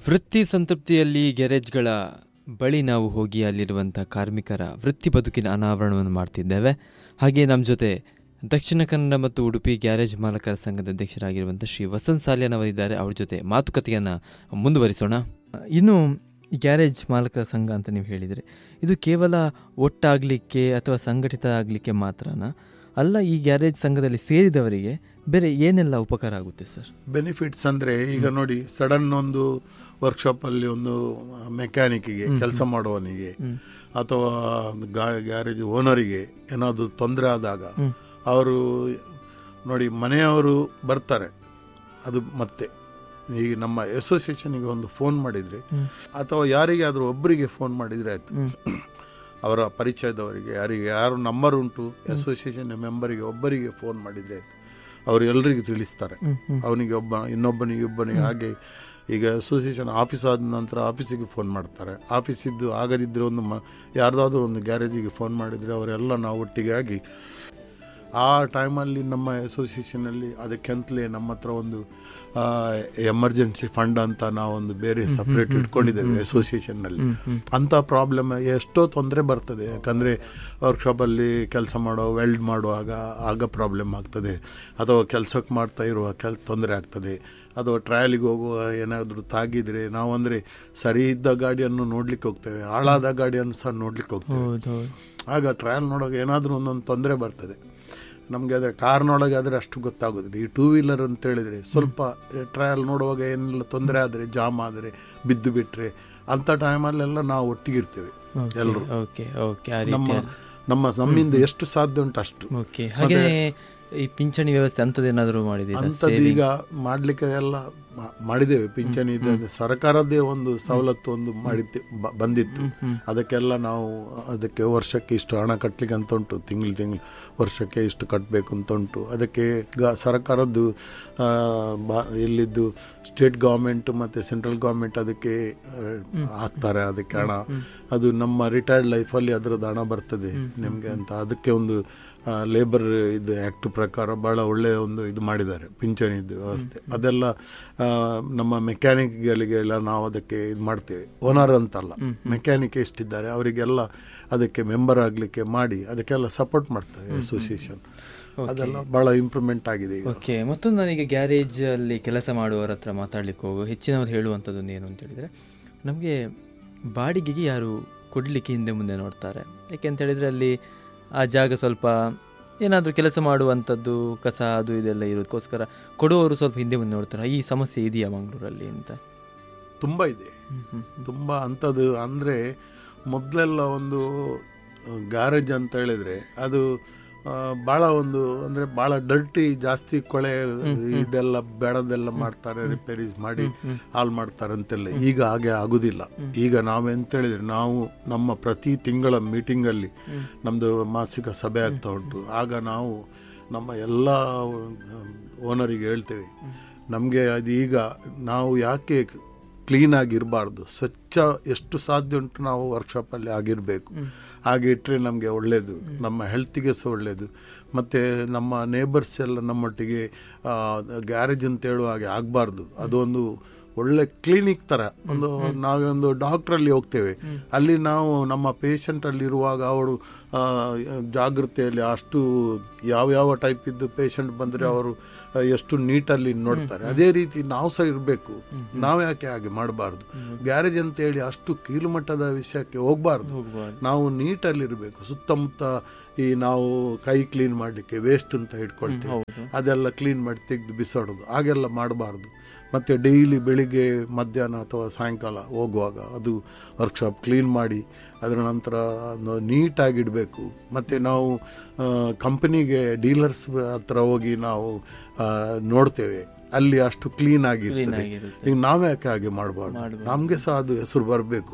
ವೃತ್ತಿ ಸಂತೃಪ್ತಿಯಲ್ಲಿ ಗ್ಯಾರೇಜ್ಗಳ ಬಳಿ ನಾವು ಹೋಗಿ ಅಲ್ಲಿರುವಂಥ ಕಾರ್ಮಿಕರ ವೃತ್ತಿ ಬದುಕಿನ ಅನಾವರಣವನ್ನು ಮಾಡ್ತಿದ್ದೇವೆ ಹಾಗೆ ನಮ್ಮ ಜೊತೆ ದಕ್ಷಿಣ ಕನ್ನಡ ಮತ್ತು ಉಡುಪಿ ಗ್ಯಾರೇಜ್ ಮಾಲಕರ ಸಂಘದ ಅಧ್ಯಕ್ಷರಾಗಿರುವಂಥ ಶ್ರೀ ವಸಂತ್ ಸಾಲಿಯನವರಿದ್ದಾರೆ ಅವ್ರ ಜೊತೆ ಮಾತುಕತೆಯನ್ನು ಮುಂದುವರಿಸೋಣ ಇನ್ನು ಈ ಗ್ಯಾರೇಜ್ ಮಾಲಕರ ಸಂಘ ಅಂತ ನೀವು ಹೇಳಿದರೆ ಇದು ಕೇವಲ ಒಟ್ಟಾಗಲಿಕ್ಕೆ ಅಥವಾ ಸಂಘಟಿತ ಆಗಲಿಕ್ಕೆ ಮಾತ್ರನಾ ಅಲ್ಲ ಈ ಗ್ಯಾರೇಜ್ ಸಂಘದಲ್ಲಿ ಸೇರಿದವರಿಗೆ ಬೇರೆ ಏನೆಲ್ಲ ಉಪಕಾರ ಆಗುತ್ತೆ ಸರ್ ಬೆನಿಫಿಟ್ಸ್ ಅಂದ್ರೆ ಈಗ ನೋಡಿ ಸಡನ್ ಒಂದು ವರ್ಕ್ಶಾಪ್ ಅಲ್ಲಿ ಒಂದು ಮೆಕ್ಯಾನಿಕ್ಗೆ ಕೆಲಸ ಮಾಡುವವನಿಗೆ ಅಥವಾ ಗ್ಯಾರೇಜ್ ಓನರಿಗೆ ಏನಾದರೂ ತೊಂದರೆ ಆದಾಗ ಅವರು ನೋಡಿ ಮನೆಯವರು ಬರ್ತಾರೆ ಅದು ಮತ್ತೆ ಈಗ ನಮ್ಮ ಅಸೋಸಿಯೇಷನ್ಗೆ ಒಂದು ಫೋನ್ ಮಾಡಿದರೆ ಅಥವಾ ಯಾರಿಗಾದರೂ ಒಬ್ಬರಿಗೆ ಫೋನ್ ಮಾಡಿದರೆ ಆಯಿತು ಅವರ ಪರಿಚಯದವರಿಗೆ ಯಾರಿಗೆ ಯಾರು ನಂಬರ್ ಉಂಟು ಅಸೋಸಿಯೇಷನ್ ಮೆಂಬರಿಗೆ ಒಬ್ಬರಿಗೆ ಫೋನ್ ಮಾಡಿದರೆ ಆಯಿತು ಅವರು ಎಲ್ಲರಿಗೂ ತಿಳಿಸ್ತಾರೆ ಅವನಿಗೆ ಒಬ್ಬ ಇನ್ನೊಬ್ಬನಿಗೆ ಒಬ್ಬನಿಗೆ ಹಾಗೆ ಈಗ ಅಸೋಸಿಯೇಷನ್ ಆಫೀಸ್ ಆದ ನಂತರ ಆಫೀಸಿಗೆ ಫೋನ್ ಮಾಡ್ತಾರೆ ಆಫೀಸಿದ್ದು ಆಗದಿದ್ದರೆ ಒಂದು ಮ ಯಾರ್ದಾದ್ರೂ ಒಂದು ಗ್ಯಾರೇಜಿಗೆ ಫೋನ್ ಮಾಡಿದರೆ ಅವರೆಲ್ಲ ನಾವು ಒಟ್ಟಿಗೆ ಆಗಿ ಆ ಟೈಮಲ್ಲಿ ನಮ್ಮ ಅಸೋಸಿಯೇಷನಲ್ಲಿ ಅದಕ್ಕೆಂತಲೇ ನಮ್ಮ ಹತ್ರ ಒಂದು ಎಮರ್ಜೆನ್ಸಿ ಫಂಡ್ ಅಂತ ನಾವೊಂದು ಬೇರೆ ಸಪ್ರೇಟ್ ಇಟ್ಕೊಂಡಿದ್ದೇವೆ ಅಸೋಸಿಯೇಷನ್ನಲ್ಲಿ ಅಂಥ ಪ್ರಾಬ್ಲಮ್ ಎಷ್ಟೋ ತೊಂದರೆ ಬರ್ತದೆ ಯಾಕಂದರೆ ವರ್ಕ್ಶಾಪಲ್ಲಿ ಕೆಲಸ ಮಾಡೋ ವೆಲ್ಡ್ ಮಾಡುವಾಗ ಆಗ ಪ್ರಾಬ್ಲಮ್ ಆಗ್ತದೆ ಅಥವಾ ಕೆಲಸಕ್ಕೆ ಮಾಡ್ತಾ ಇರುವ ಕೆಲ್ ತೊಂದರೆ ಆಗ್ತದೆ ಅಥವಾ ಟ್ರಯಲಿಗೆ ಹೋಗುವ ಏನಾದರೂ ತಾಗಿದರೆ ನಾವು ಅಂದರೆ ಸರಿ ಇದ್ದ ಗಾಡಿಯನ್ನು ನೋಡ್ಲಿಕ್ಕೆ ಹೋಗ್ತೇವೆ ಹಾಳಾದ ಗಾಡಿಯನ್ನು ಸಹ ನೋಡ್ಲಿಕ್ಕೆ ಹೋಗ್ತೇವೆ ಆಗ ಟ್ರಯಲ್ ನೋಡುವಾಗ ಏನಾದರೂ ಒಂದೊಂದು ತೊಂದರೆ ಬರ್ತದೆ ನಮಗೆ ಆದರೆ ಕಾರ್ನೊಳಗೆ ಆದರೆ ಅಷ್ಟು ಗೊತ್ತಾಗೋದಿಲ್ಲ ಈ ಟೂ ವೀಲರ್ ಅಂತ ಹೇಳಿದರೆ ಸ್ವಲ್ಪ ಟ್ರಯಲ್ ನೋಡುವಾಗ ಏನೆಲ್ಲ ತೊಂದರೆ ಆದರೆ ಜಾಮ್ ಆದರೆ ಬಿದ್ದು ಬಿಟ್ಟರೆ ಅಂಥ ಟೈಮಲ್ಲೆಲ್ಲ ನಾವು ಒಟ್ಟಿಗಿರ್ತೇವೆ ಎಲ್ಲರೂ ಓಕೆ ಓಕೆ ನಮ್ಮ ನಮ್ಮ ನಮ್ಮಿಂದ ಎಷ್ಟು ಸಾಧ್ಯ ಉಂಟು ಅಷ್ಟು ಓಕೆ ಹಾಗೆ ಈ ಪಿಂಚಣಿ ವ್ಯವಸ್ಥೆ ಅಂಥದ್ದೇನಾದರೂ ಮಾಡಿದ್ದೀರಾ ಅಂಥದ್ದು ಈಗ ಮಾಡಲಿಕ್ಕೆ ಎಲ್ಲ ಮಾಡಿದ್ದೇವೆ ಪಿಂಚಣಿ ಇದೆ ಸರ್ಕಾರದ್ದೇ ಒಂದು ಸವಲತ್ತು ಒಂದು ಮಾಡಿದ್ದೆ ಬಂದಿತ್ತು ಅದಕ್ಕೆಲ್ಲ ನಾವು ಅದಕ್ಕೆ ವರ್ಷಕ್ಕೆ ಇಷ್ಟು ಹಣ ಕಟ್ಟಲಿಕ್ಕೆ ಅಂತ ಉಂಟು ತಿಂಗಳು ತಿಂಗಳು ವರ್ಷಕ್ಕೆ ಇಷ್ಟು ಕಟ್ಟಬೇಕು ಅಂತ ಉಂಟು ಅದಕ್ಕೆ ಗ ಸರ್ಕಾರದ್ದು ಬಾ ಇಲ್ಲಿದ್ದು ಸ್ಟೇಟ್ ಗೌರ್ಮೆಂಟ್ ಮತ್ತು ಸೆಂಟ್ರಲ್ ಗೌರ್ಮೆಂಟ್ ಅದಕ್ಕೆ ಹಾಕ್ತಾರೆ ಅದಕ್ಕೆ ಹಣ ಅದು ನಮ್ಮ ರಿಟೈರ್ಡ್ ಲೈಫಲ್ಲಿ ಅದರದ್ದು ಹಣ ಬರ್ತದೆ ನಿಮಗೆ ಅಂತ ಅದಕ್ಕೆ ಒಂದು ಲೇಬರ್ ಇದು ಆ್ಯಕ್ಟ್ ಪ್ರಕಾರ ಭಾಳ ಒಳ್ಳೆಯ ಒಂದು ಇದು ಮಾಡಿದ್ದಾರೆ ಪಿಂಚಣಿದು ವ್ಯವಸ್ಥೆ ಅದೆಲ್ಲ ನಮ್ಮ ಮೆಕ್ಯಾನಿಕ್ಗಳಿಗೆಲ್ಲ ನಾವು ಅದಕ್ಕೆ ಇದು ಮಾಡ್ತೇವೆ ಓನರ್ ಅಂತಲ್ಲ ಮೆಕ್ಯಾನಿಕ್ ಎಷ್ಟಿದ್ದಾರೆ ಅವರಿಗೆಲ್ಲ ಅದಕ್ಕೆ ಮೆಂಬರ್ ಆಗಲಿಕ್ಕೆ ಮಾಡಿ ಅದಕ್ಕೆಲ್ಲ ಸಪೋರ್ಟ್ ಮಾಡ್ತೇವೆ ಅಸೋಸಿಯೇಷನ್ ಅದೆಲ್ಲ ಭಾಳ ಇಂಪ್ರೂವ್ಮೆಂಟ್ ಆಗಿದೆ ಈಗ ಓಕೆ ಮತ್ತೊಂದು ನಾನೀಗ ಗ್ಯಾರೇಜ್ ಅಲ್ಲಿ ಕೆಲಸ ಮಾಡುವವರ ಹತ್ರ ಮಾತಾಡ್ಲಿಕ್ಕೆ ಹೋಗು ಹೆಚ್ಚಿನವರು ಹೇಳುವಂಥದ್ದು ಏನು ಅಂತ ಹೇಳಿದರೆ ನಮಗೆ ಬಾಡಿಗೆಗೆ ಯಾರು ಕೊಡಲಿಕ್ಕೆ ಹಿಂದೆ ಮುಂದೆ ನೋಡ್ತಾರೆ ಯಾಕೆ ಅಂತ ಹೇಳಿದರೆ ಅಲ್ಲಿ ಆ ಜಾಗ ಸ್ವಲ್ಪ ಏನಾದರೂ ಕೆಲಸ ಮಾಡುವಂಥದ್ದು ಕಸ ಅದು ಇದೆಲ್ಲ ಇರೋದಕ್ಕೋಸ್ಕರ ಕೊಡುವವರು ಸ್ವಲ್ಪ ಹಿಂದೆ ಮುಂದೆ ನೋಡ್ತಾರೆ ಈ ಸಮಸ್ಯೆ ಇದೆಯಾ ಮಂಗಳೂರಲ್ಲಿ ಅಂತ ತುಂಬ ಇದೆ ತುಂಬ ಅಂಥದ್ದು ಅಂದರೆ ಮೊದಲೆಲ್ಲ ಒಂದು ಗ್ಯಾರೇಜ್ ಅಂತ ಹೇಳಿದರೆ ಅದು ಭಾಳ ಒಂದು ಅಂದರೆ ಭಾಳ ಡಲ್ಟಿ ಜಾಸ್ತಿ ಕೊಳೆ ಇದೆಲ್ಲ ಬೇಡದೆಲ್ಲ ಮಾಡ್ತಾರೆ ರಿಪೇರೀಸ್ ಮಾಡಿ ಹಾಳು ಮಾಡ್ತಾರೆ ಅಂತೆಲ್ಲ ಈಗ ಹಾಗೆ ಆಗುದಿಲ್ಲ ಈಗ ನಾವೆಂತ ಹೇಳಿದ್ರೆ ನಾವು ನಮ್ಮ ಪ್ರತಿ ತಿಂಗಳ ಮೀಟಿಂಗಲ್ಲಿ ನಮ್ಮದು ಮಾಸಿಕ ಸಭೆ ಆಗ್ತಾ ಉಂಟು ಆಗ ನಾವು ನಮ್ಮ ಎಲ್ಲ ಓನರಿಗೆ ಹೇಳ್ತೇವೆ ನಮಗೆ ಅದು ಈಗ ನಾವು ಯಾಕೆ ಕ್ಲೀನಾಗಿರಬಾರ್ದು ಸ್ವಚ್ಛ ಎಷ್ಟು ಸಾಧ್ಯ ಉಂಟು ನಾವು ವರ್ಕ್ಶಾಪಲ್ಲಿ ಆಗಿರಬೇಕು ಹಾಗೆ ಇಟ್ಟರೆ ನಮಗೆ ಒಳ್ಳೆಯದು ನಮ್ಮ ಹೆಲ್ತಿಗೆ ಸಹ ಒಳ್ಳೆಯದು ಮತ್ತು ನಮ್ಮ ನೇಬರ್ಸ್ ಎಲ್ಲ ನಮ್ಮೊಟ್ಟಿಗೆ ಗ್ಯಾರೇಜ್ ಅಂತ ಹೇಳುವ ಹಾಗೆ ಆಗಬಾರ್ದು ಅದೊಂದು ಒಳ್ಳೆ ಕ್ಲಿನಿಕ್ ಥರ ಒಂದು ನಾವೊಂದು ಡಾಕ್ಟ್ರಲ್ಲಿ ಹೋಗ್ತೇವೆ ಅಲ್ಲಿ ನಾವು ನಮ್ಮ ಪೇಷಂಟಲ್ಲಿ ಇರುವಾಗ ಅವರು ಜಾಗೃತೆಯಲ್ಲಿ ಅಷ್ಟು ಯಾವ ಯಾವ ಟೈಪ್ ಇದ್ದು ಪೇಷಂಟ್ ಬಂದರೆ ಅವರು ಎಷ್ಟು ನೀಟಲ್ಲಿ ನೋಡ್ತಾರೆ ಅದೇ ರೀತಿ ನಾವು ಸಹ ಇರಬೇಕು ನಾವು ಯಾಕೆ ಹಾಗೆ ಮಾಡಬಾರ್ದು ಗ್ಯಾರೇಜ್ ಅಂತ ಹೇಳಿ ಅಷ್ಟು ಕೀಳುಮಟ್ಟದ ವಿಷಯಕ್ಕೆ ಹೋಗಬಾರ್ದು ನಾವು ನೀಟಲ್ಲಿ ಇರಬೇಕು ಸುತ್ತಮುತ್ತ ಈ ನಾವು ಕೈ ಕ್ಲೀನ್ ಮಾಡಲಿಕ್ಕೆ ವೇಸ್ಟ್ ಅಂತ ಇಟ್ಕೊಳ್ತೇವೆ ಅದೆಲ್ಲ ಕ್ಲೀನ್ ಮಾಡಿ ತೆಗೆದು ಬಿಸಾಡೋದು ಹಾಗೆಲ್ಲ ಮಾಡಬಾರ್ದು ಮತ್ತು ಡೈಲಿ ಬೆಳಿಗ್ಗೆ ಮಧ್ಯಾಹ್ನ ಅಥವಾ ಸಾಯಂಕಾಲ ಹೋಗುವಾಗ ಅದು ವರ್ಕ್ಶಾಪ್ ಕ್ಲೀನ್ ಮಾಡಿ ಅದರ ನಂತರ ನೀಟಾಗಿಡಬೇಕು ಮತ್ತು ನಾವು ಕಂಪನಿಗೆ ಡೀಲರ್ಸ್ ಹತ್ರ ಹೋಗಿ ನಾವು ನೋಡ್ತೇವೆ ಅಲ್ಲಿ ಅಷ್ಟು ಕ್ಲೀನ್ ಆಗಿರ್ತದೆ ಈಗ ನಾವೇ ಯಾಕೆ ಹಾಗೆ ಮಾಡಬಾರ್ದು ನಮಗೆ ಸಹ ಅದು ಹೆಸರು ಬರಬೇಕು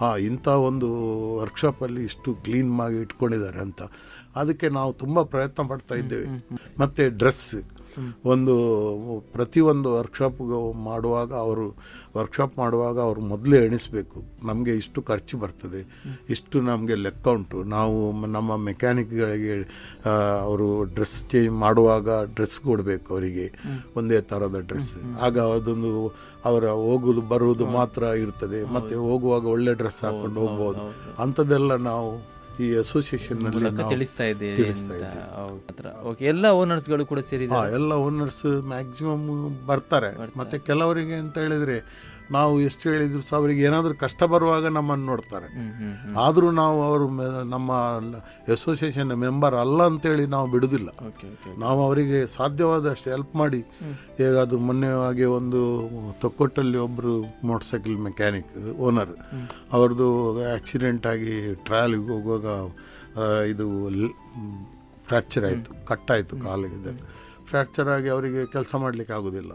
ಹಾಂ ಇಂಥ ಒಂದು ವರ್ಕ್ಶಾಪಲ್ಲಿ ಇಷ್ಟು ಕ್ಲೀನ್ ಆಗಿ ಇಟ್ಕೊಂಡಿದ್ದಾರೆ ಅಂತ ಅದಕ್ಕೆ ನಾವು ತುಂಬ ಪ್ರಯತ್ನ ಪಡ್ತಾ ಇದ್ದೇವೆ ಮತ್ತು ಡ್ರೆಸ್ ಒಂದು ಪ್ರತಿಯೊಂದು ವರ್ಕ್ಶಾಪ್ಗೆ ಮಾಡುವಾಗ ಅವರು ವರ್ಕ್ಶಾಪ್ ಮಾಡುವಾಗ ಅವರು ಮೊದಲೇ ಎಣಿಸ್ಬೇಕು ನಮಗೆ ಇಷ್ಟು ಖರ್ಚು ಬರ್ತದೆ ಇಷ್ಟು ನಮಗೆ ಲೆಕ್ಕ ಉಂಟು ನಾವು ಮ- ನಮ್ಮ ಮೆಕ್ಯಾನಿಕ್ಗಳಿಗೆ ಅವರು ಡ್ರೆಸ್ ಚೇಂಜ್ ಮಾಡುವಾಗ ಡ್ರೆಸ್ ಕೊಡಬೇಕು ಅವರಿಗೆ ಒಂದೇ ಥರದ ಡ್ರೆಸ್ ಆಗ ಅದೊಂದು ಅವರ ಹೋಗುದು ಬರುವುದು ಮಾತ್ರ ಇರ್ತದೆ ಮತ್ತು ಹೋಗುವಾಗ ಒಳ್ಳೆ ಡ್ರೆಸ್ ಹಾಕೊಂಡು ಹೋಗ್ಬೋದು ಅಂಥದ್ದೆಲ್ಲ ನಾವು ಈ ಅಸೋಸಿಯೇಷನ್ನಲ್ಲಿ ಮೂಲಕ ನಾವು ತಿಳಿಸ್ತಾ ಇದ್ದೀರಿ ತಿಳಿಸ್ತಾ ಅಂತ. ಇದ್ದೀವಿ. ಹೌದು. ಹತ್ರ. ಓಕೆ ಎಲ್ಲ ಓನರ್ಸ್ಗಳು ಕೂಡ ಹಾ ಸೇರಿದ್ದಾರೆ ಎಲ್ಲ ಓನರ್ಸ್ ಮ್ಯಾಕ್ಸಿಮಮ್ ಬರ್ತಾರೆ ಮತ್ತೆ ಕೆಲವರಿಗೆ ಅಂತ ಹೇಳಿದ್ರೆ ನಾವು ಎಷ್ಟು ಹೇಳಿದ್ರು ಸಹ ಅವರಿಗೆ ಏನಾದರೂ ಕಷ್ಟ ಬರುವಾಗ ನಮ್ಮನ್ನು ನೋಡ್ತಾರೆ ಹ್ಮ್ ಹ್ಮ್ ಹ್ಮ್ ಆದರೂ ನಾವು ಅವರು ಮೆ- ನಮ್ಮ ಅಸೋಸಿಯೇಷನ್ ಮೆಂಬರ್ ಅಲ್ಲ ಅಂತೇಳಿ ನಾವು ಬಿಡುವುದಿಲ್ಲ ಓಕೆ ಓಕೆ ನಾವು ಅವರಿಗೆ ಸಾಧ್ಯವಾದಷ್ಟು ಹೆಲ್ಪ್ ಮಾಡಿ ಹೇಗಾದರೂ ಮೊನ್ನೆ ಹಾಗೆ ಒಂದು ತೊಕ್ಕೊಟ್ಟಲ್ಲಿ ಒಬ್ಬರು ಮೋಟರ್ ಸೈಕಲ್ ಮೆಕ್ಯಾನಿಕ್ ಓನರ್ ಅವ್ರದ್ದು ಆಕ್ಸಿಡೆಂಟ್ ಆಗಿ ಟ್ರಯಲ್ಗೆ ಹೋಗುವಾಗ ಆ, ಇದು ಫ್ರ್ಯಾಕ್ಚರ್ ಆಯಿತು ಕಟ್ಟಾಯಿತು ಕಾಲಿಗೆ ಫ್ರ್ಯಾಕ್ಚರ್ ಆಗಿ ಅವರಿಗೆ ಕೆಲಸ ಮಾಡಲಿಕ್ಕೆ ಆಗೋದಿಲ್ಲ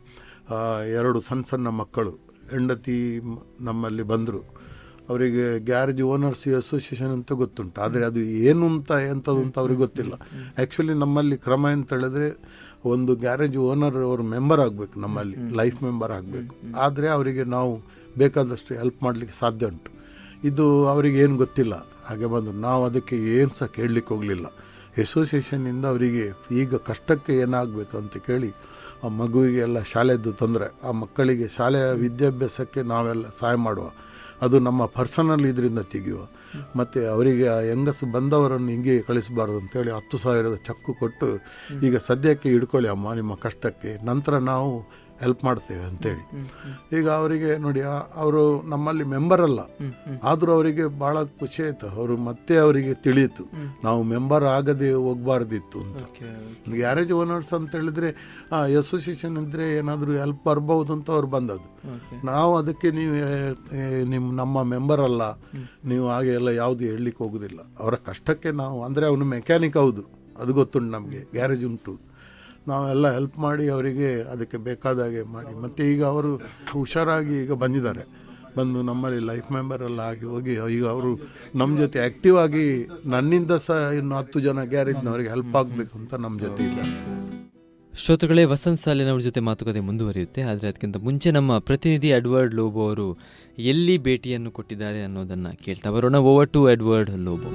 ಆ, ಎರಡು ಸಣ್ಣ ಸಣ್ಣ ಮಕ್ಕಳು ಹೆಂಡತಿ ಮ- ನಮ್ಮಲ್ಲಿ ಬಂದರು ಅವರಿಗೆ ಗ್ಯಾರೇಜ್ ಓನರ್ಸ್ ಅಸೋಸಿಯೇಷನ್ ಅಂತ ಗೊತ್ತುಂಟು ಆದರೆ ಅದು ಏನು ಅಂತ ಎಂಥದ್ದು ಅಂತ ಅವ್ರಿಗೆ ಗೊತ್ತಿಲ್ಲ ಆ್ಯಕ್ಚುಲಿ ನಮ್ಮಲ್ಲಿ ಕ್ರಮ ಅಂತ ಹೇಳಿದ್ರೆ ಒಂದು ಗ್ಯಾರೇಜ್ ಓನರ್ ಅವರು ಮೆಂಬರ್ ಆಗಬೇಕು ನಮ್ಮಲ್ಲಿ ಲೈಫ್ ಮೆಂಬರ್ ಆಗಬೇಕು ಆದರೆ ಅವರಿಗೆ ನಾವು ಬೇಕಾದಷ್ಟು ಹೆಲ್ಪ್ ಮಾಡಲಿಕ್ಕೆ ಸಾಧ್ಯ ಉಂಟು ಇದು ಅವರಿಗೆ ಏನು ಗೊತ್ತಿಲ್ಲ ಹಾಗೆ ಬಂದು ನಾವು ಅದಕ್ಕೆ ಏನು ಸಹ ಕೇಳಲಿಕ್ಕೆ ಹೋಗಲಿಲ್ಲ ಅಸೋಸಿಯೇಷನ್ನಿಂದ ಅವರಿಗೆ ಈಗ ಕಷ್ಟಕ್ಕೆ ಏನಾಗಬೇಕು ಅಂತ ಕೇಳಿ ಆ ಮಗುವಿಗೆ ಎಲ್ಲ ಶಾಲೆದ್ದು ತೊಂದರೆ ಆ ಮಕ್ಕಳಿಗೆ ಶಾಲೆಯ ವಿದ್ಯಾಭ್ಯಾಸಕ್ಕೆ ನಾವೆಲ್ಲ ಸಹಾಯ ಮಾಡುವ ಅದು ನಮ್ಮ ಪರ್ಸನಲ್ ಇದರಿಂದ ತೆಗೆಯುವ ಮತ್ತು ಅವರಿಗೆ ಆ ಹೆಂಗಸು ಬಂದವರನ್ನು ಹಿಂಗೆ ಕಳಿಸಬಾರ್ದು ಅಂತೇಳಿ ಹತ್ತು ಸಾವಿರದ ಚೆಕ್ಕು ಕೊಟ್ಟು ಈಗ ಸದ್ಯಕ್ಕೆ ಹಿಡ್ಕೊಳ್ಳಿ ಅಮ್ಮ ನಿಮ್ಮ ಕಷ್ಟಕ್ಕೆ ನಂತರ ನಾವು ಹೆಲ್ಪ್ ಮಾಡ್ತೇವೆ ಅಂತೇಳಿ ಈಗ ಅವರಿಗೆ ನೋಡಿ ಅವರು ನಮ್ಮಲ್ಲಿ ಮೆಂಬರ್ ಅಲ್ಲ ಆದರೂ ಅವರಿಗೆ ಭಾಳ ಖುಷಿ ಆಯಿತು ಅವರು ಮತ್ತೆ ಅವರಿಗೆ ತಿಳಿಯಿತು ನಾವು ಮೆಂಬರ್ ಆಗದೆ ಹೋಗ್ಬಾರ್ದಿತ್ತು ಅಂತ ಓಕೆ ಗ್ಯಾರೇಜ್ ಓನರ್ಸ್ ಅಂತ ಹೇಳಿದ್ರೆ ಅಸೋಸಿಯೇಷನ್ ಇದ್ದರೆ ಏನಾದರೂ ಹೆಲ್ಪ್ ಬರ್ಬೋದು ಅಂತ ಅವ್ರು ಬಂದದ್ದು ಓಕೆ ನಾವು ಅದಕ್ಕೆ ನೀವು ನಿಮ್ಮ ನಮ್ಮ ಮೆಂಬರ್ ಅಲ್ಲ ನೀವು ಹಾಗೆ ಎಲ್ಲ ಯಾವುದು ಹೇಳಲಿಕ್ಕೆ ಹೋಗೋದಿಲ್ಲ ಅವರ ಕಷ್ಟಕ್ಕೆ ನಾವು ಅಂದರೆ ಅವನು ಮೆಕ್ಯಾನಿಕ್ ಹೌದು ಅದು ಗೊತ್ತುಂಟು ನಮಗೆ ಗ್ಯಾರೇಜ್ ಉಂಟು ನಾವೆಲ್ಲ ಹೆಲ್ಪ್ ಮಾಡಿ ಅವರಿಗೆ ಅದಕ್ಕೆ ಬೇಕಾದ ಹಾಗೆ ಮಾಡಿ ಮತ್ತು ಈಗ ಅವರು ಹುಷಾರಾಗಿ ಈಗ ಬಂದಿದ್ದಾರೆ ಬಂದು ನಮ್ಮಲ್ಲಿ ಲೈಫ್ ಮೆಂಬರ್ ಎಲ್ಲ ಆಗಿ ಹೋಗಿ ಈಗ ಅವರು ನಮ್ಮ ಜೊತೆ ಆ್ಯಕ್ಟಿವ್ ಆಗಿ ನನ್ನಿಂದ ಸಹ ಇನ್ನು ಹತ್ತು ಜನ ಗ್ಯಾರೇಜ್ನವರಿಗೆ ಹೆಲ್ಪ್ ಆಗಬೇಕು ಅಂತ ನಮ್ಮ ಜೊತೆ ಇದ್ದಾರೆ ಶ್ರೋತೃಗಳೇ ವಸಂತ್ ಸಾಲಿನವ್ರ ಜೊತೆ ಮಾತುಕತೆ ಮುಂದುವರಿಯುತ್ತೆ ಆದರೆ ಅದಕ್ಕಿಂತ ಮುಂಚೆ ನಮ್ಮ ಪ್ರತಿನಿಧಿ ಎಡ್ವರ್ಡ್ ಲೋಬೋ ಅವರು ಎಲ್ಲಿ ಭೇಟಿಯನ್ನು ಕೊಟ್ಟಿದ್ದಾರೆ ಅನ್ನೋದನ್ನು ಕೇಳ್ತಾ ಬರೋಣ ಓವರ್ ಟು ಎಡ್ವರ್ಡ್ ಲೋಬೋ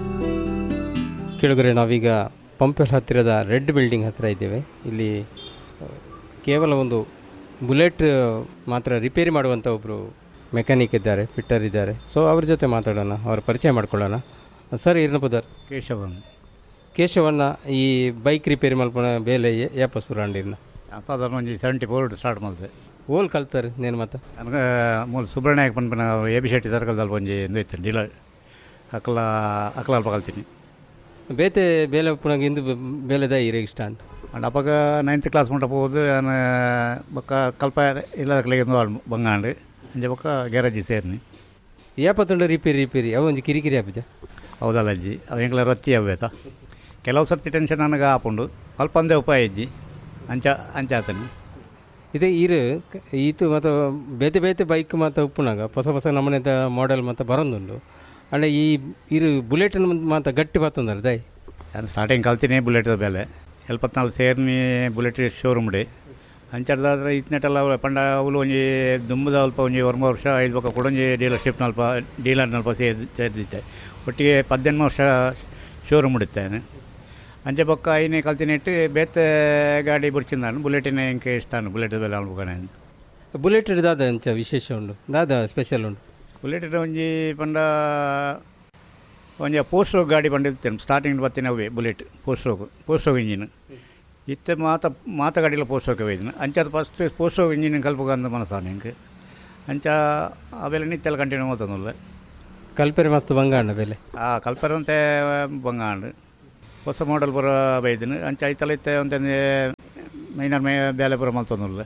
ಕೇಳಿದ್ರೆ ನಾವೀಗ ಪಂಪೆಲ್ ಹತ್ತಿರದ ರೆಡ್ ಬಿಲ್ಡಿಂಗ್ ಹತ್ತಿರ ಇದ್ದೇವೆ ಇಲ್ಲಿ ಆ, ಕೇವಲ ಒಂದು ಬುಲೆಟ್ ಮಾತ್ರ ರಿಪೇರಿ ಮಾಡುವಂಥ ಒಬ್ಬರು ಮೆಕ್ಯಾನಿಕ್ ಇದ್ದಾರೆ ಫಿಟ್ಟರ್ ಇದ್ದಾರೆ ಸೊ ಅವ್ರ ಜೊತೆ ಮಾತಾಡೋಣ ಅವ್ರ ಪರಿಚಯ ಮಾಡ್ಕೊಳ್ಳೋಣ ಸರ್ ಇರ್ನಪುದರ್ ಕೇಶವನ್ ಕೇಶವನ್ನ ಈ ಬೈಕ್ ರಿಪೇರಿ ಮಲ್ಪನ ಬೇಲೆ ಯಾಪ ಸುರಾಂಡಿರ್ನ ಸಾಧಾರಣ ಒಂಜಿ ಸೆವೆಂಟಿ ಫೋರ್ ಸ್ಟಾರ್ಟ್ ಮಾಡಿದೆ ಓಲ್ ಕಲ್ತಾರೆ ನೇನು ಮಾತ ನನಗೆ ಮೂಲ ಸುಬ್ರಹ್ಮಣ್ಯಕ್ಕೆ ಪನ್ಪನ ಎ ಬಿ ಶೆಟ್ಟಿ ಸರ್ಕಲ್ದಲ್ಲಿ ಒಂಜಿ ಒಂದು ಇತ್ತು ಡೀಲರ್ ಅಕ್ಕಲ ಅಕ್ಕಲ ಅಲ್ಪ ಕಲ್ತೀನಿ ಬೇತೆ ಬೇಲೆ ಪುನಗ ಇಂದು ಬೆ- ಬೇಲೆದ ಇರೇಗ್ ಸ್ಟಾಂಡ್ ಅಂಡ್ ಅಪ್ಪಾಗ ನೈನ್ತ್ ಕ್ಲಾಸ್ ಮುಟ್ಟ ಹೋಗುದು ನಾನು ಬೊಕ್ಕ ಕಲ್ಪ ಇಲ್ಲದಕ್ಲೆಗೆ ಒಂದು ಬಂಗಾಂಡು ಅಂಜೆ ಬೊಕ್ಕ ಗ್ಯಾರೇಜಿ ಸೇರ್ನಿ ಯಾಪತ್ತುಂಡು ರಿಪೇರಿ ರಿಪೇರಿ ಅವು ಒಂಜಿ ಕಿರಿಕಿರಿ ಆಪಿಜ ಹೌದಲ್ಲ ಅಜ್ಜಿ ಅದು ಎಂಕ್ಲ ರೊತ್ತಿ ಅವ್ವೇತ ಕೆಲವು ಸರ್ತಿ ಟೆನ್ಷನ್ ನನಗೆ ಆಪುಂಡು ಅಲ್ಪ ಒಂದೇ ಉಪಾಯ ಇಜ್ಜಿ ಅಂಚ ಅಂಚ ಆತನು ಇದೆ ಇರು ಕ- ಈತು ಮತ್ತು ಬೇತೆ ಬೇತೆ ಬೈಕ್ ಮತ್ತು ಉಪ್ಪುನಾಗ ಹೊಸ ಹೊಸ ನಮನೆದ ಮಾಡೆಲ್ ಮತ್ತು ಬರೋದುಂಡು ಅಂಡ್ ಈ ಇರು ಬುಲೆಟ್ ಮಾತ ಗಟ್ಟಿ ಬತ್ತಂದ್ರೆ ದೈ ನಾನು ಸ್ಟಾರ್ಟಿಂಗ್ ಕಲ್ತೀನಿ ಬುಲೆಟ್ದ ಬೆಲೆ ಎಲ್ಪತ್ನಾಲ್ಕು ಸೇರ್ನಿ ಬುಲೆಟ್ ಶೋರೂಮ್ ಡೆ ಅಂಚಡ್ದಾದ್ರೆ ಇತ್ನೆಟೆಲ್ಲ ಪಂಡ ಅವಳು ಒಂಜಿ ದುಂಬದ ಅಲ್ಪ ಒಂಜಿ ವರ್ಮ ವರ್ಷ ಐದು ಬೊಕ್ಕ ಕೊಡೊಂಜಿ ಡೀಲರ್ಶಿಪ್ ನಲ್ಪ ಡೀಲರ್ ನಲ್ಪ ಸೇರ್ ಸೇರಿದ್ದೆ ಒಟ್ಟಿಗೆ ಪದ್ದೆಂಟು ವರ್ಷ ಶೋರೂಮ್ ಇಡುತ್ತೇನೆ ಅಂಚೆ ಬೊಕ್ಕ ಐನೇ ಕಲ್ತೀನಿ ಇಟ್ಟು ಬೇತೆ ಗಾಡಿ ಬುಡ್ಚಿಂದಾನು ಬುಲೆಟಿನ ಇಂಕೆ ಇಷ್ಟಾನು ಬುಲೆಟ್ ಬೆಲೆ ಅನ್ಬೇಕನೆ ಅಂತ ಬುಲೆಟ್ ದಾದ ಅಂಚ ವಿಶೇಷ ಉಂಡು ದಾದ ಸ್ಪೆಷಲ್ ಉಂಡು ಬುಲೆಟ್ ಒಂಜಿ ಪಂಡ ಒಂಜಿ ಪೋಸ್ಟ್ ರೋಗ್ ಗಾಡಿ ಪಂಡಿರ್ತೇನೆ ಸ್ಟಾರ್ಟಿಂಗ್ ಬತ್ತಿನ ಅವೇ ಬುಲೆಟ್ ಪೋಸ್ಟ್ ರೋಗ್ ಪೋಸ್ಟ್ ರೋಗ್ ಇಂಜಿನ್ ಇತ್ತೆ ಮಾತ ಮಾತ ಗಾಡಿಲ ಪೋಸ್ಟ್ ರೋಗ್ ಒಯ್ದಿನ ಅಂಚ ಫಸ್ಟ್ ಪೋಸ್ಟ್ ರೋಗ್ ಇಂಜಿನ್ ಕಲ್ಪಗಂತ ಮನಸ್ಸಾನ ಇಂಕ್ ಅಂಚ ಅವೆಲ್ಲ ನಿತ್ತೆಲ್ಲ ಕಂಟಿನ್ಯೂ ಮಾಡ್ತಾನಲ್ಲ ಕಲ್ಪೆರೆ ಮಸ್ತ್ ಬಂಗಾಂಡ ಬೆಲೆ ಆ ಕಲ್ಪರಂತೆ ಬಂಗಾಂಡ್ ಹೊಸ ಮಾಡೆಲ್ ಬರೋ ಬೈದಿನ ಅಂಚ ಐತಲ್ಲ ಇತ್ತೆ ಅಂತಂದ್ರೆ ಮೈನರ್ ಮೇ ಬೇಲೆ ಬರೋ ಮಲ್ತೊಂದುಲ್ಲ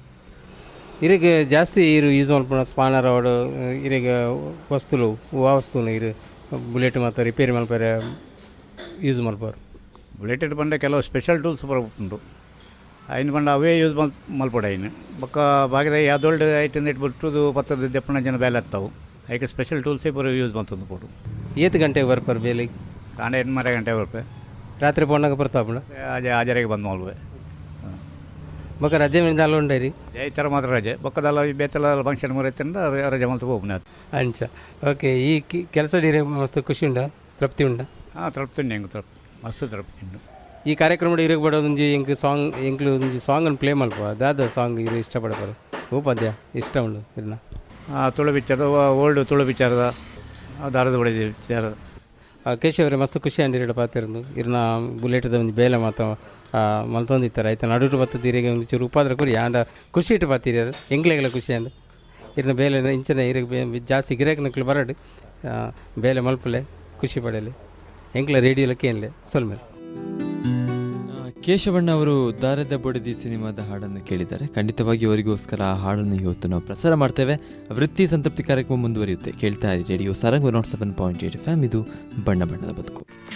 ಇರಿಗೆ ಜಾಸ್ತಿ ಇರು ಯೂಸ್ ಮಲ್ಪನ ಸ್ಪಾನರ್ ಅವಡು ಇರಿಗೆ ವಸ್ತುಲು ಆ ವಸ್ತುನು ಇರು ಬುಲೆಟ್ ಮತ್ತು ರಿಪೇರಿ ಮಲ್ಪರೆ ಯೂಸ್ ಮಲ್ಪರು ಬುಲೆಟೆಡ್ ಬಂಡೆ ಕೆಲವು ಸ್ಪೆಷಲ್ ಟೂಲ್ಸ್ ಬರ ಉಂಟು ಐನು ಬಂಡ ಅವೇ ಯೂಸ್ ಮಲ್ ಮಲ್ಪಡ ಐನು ಬೊಕ್ಕ ಬಾಗಿದ ಯಾವ್ದೊಳ್ಳೆ ಐಟಿಂದ ಇಟ್ಬಿಟ್ಟು ಪತ್ತದ ದೆಪ್ಪಣ ಜನ ಬೇಲೆ ಹತ್ತವು ಅದಕ್ಕೆ ಸ್ಪೆಷಲ್ ಟೂಲ್ಸೇ ಪೂರ ಯೂಸ್ ಮಾಡ್ತಂದು ಪೋಡು ಏತು ಗಂಟೆಗೆ ಬರ್ಪಾರು ಬೇಲಿ ಕಾಂಡ ಎಂಟುಮರೆ ಗಂಟೆ ಬರ್ಪೆ ರಾತ್ರಿ ಪೋನಾಗ ಬರ್ತಾವಣ ಆಜೆ ಹಾಜರಿಗೆ ಬಂದು ಮಾಲ್ವೆ ಬೊಕ್ಕ ರಜೆ ಮೇಲೆ ಅಲ್ಲ ಉಂಡೇರಿ ಈ ಥರ ಮಾತ್ರ ರಜೆ ಬೊಕ್ಕದಲ್ಲ ಬೇತಲ್ಲ ಫಂಕ್ಷನ್ ಮುರೈತಿಂದ ರಜೆ ಮಲ್ತು ಹೋಗ್ನೆ ಅಂಚ ಓಕೆ ಈ ಕೆಲಸ ಡೀರೆ ಮಸ್ತ್ ಖುಷಿ ಉಂಡ ತೃಪ್ತಿ ಉಂಡ ಹಾಂ ತೃಪ್ತಿ ಹೆಂಗೆ ತೃಪ್ತಿ ಮಸ್ತ್ ತೃಪ್ತಿ ಉಂಟು ಈ ಕಾರ್ಯಕ್ರಮ ಇರಕ್ಕೆ ಬಡೋದೊಂಜಿ ಎಂಕ್ ಸಾಂಗ್ ಎಂಕ್ಲು ಒಂಜಿ ಸಾಂಗ್ ಅನ್ನು ಪ್ಲೇ ಮಲ್ಪ ಅದಾದ ಸಾಂಗ್ ಇರು ಇಷ್ಟಪಡಬಾರು ಓ ಪದ್ಯ ಇಷ್ಟ ಉಂಡು ಇರ್ನ ಆ ತುಳು ಪಿಕ್ಚರ್ದ ಓಲ್ಡ್ ತುಳು ಪಿಕ್ಚರ್ದ ದಾರದ ಹೊಡೆದ ಪಿಕ್ಚರ್ ಆ, ಕೇಶವ್ ಅವರೇ ಮಸ್ತ್ ಖುಷಿ ಅಂಡಿರಡ ಪಾತಿರಂದು ಇರ್ನ ಬುಲೆಟ್ದ ಒಂದು ಬೇಲೆ ಮಾತ ಮಲ್ತೊಂದಿತ್ತಾರೆ ಆಯ್ತು ನಡುಟು ಬತ್ತದ ಇರಿಗೆ ಒಂದು ಚೂರು ಉಪಾದ್ರ ಕೊರಿ ಆಂಡ ಖುಷಿ ಇಟ್ಟು ಪಾತೀರಿ ಎಂಗ್ಲೆಗಳ ಖುಷಿ ಅಂಡ್ ಇರ್ನ ಬೇಲೆ ಇಂಚನೆ ಇರಿಗೆ ಬೇ- ಜಾಸ್ತಿ ಗಿರಾಕಿನಕ್ಲು ಬರಡು ಆ, ಬೇಲೆ ಮಲ್ಪಲೆ ಖುಷಿ ಪಡೆಯಲಿ ಎಂಕ್ಲ ರೇಡಿಯೋಲಕ್ಕೆ ಏನ್ಲೆ ಸೊಲ್ಮೇಲೆ ಆ, ಕೇಶವಣ್ಣ ಅವರು ದಾರದ ಬೊಡದಿ ಸಿನಿಮಾದ ಹಾಡನ್ನು ಕೇಳಿದ್ದಾರೆ ಖಂಡಿತವಾಗಿ ಅವರಿಗೋಸ್ಕರ ಆ ಹಾಡನ್ನು ಇವತ್ತು ನಾವು ಪ್ರಸಾರ ಮಾಡ್ತೇವೆ ವೃತ್ತಿ ಸಂತೃಪ್ತಿ ಕಾರ್ಯಕ್ರಮ ಮುಂದುವರಿಯುತ್ತೆ ಕೇಳ್ತಾ ಇರಿ radio Sarang nought seven point eight F ಇದು ಬಣ್ಣ ಬಣ್ಣದ ಬದುಕು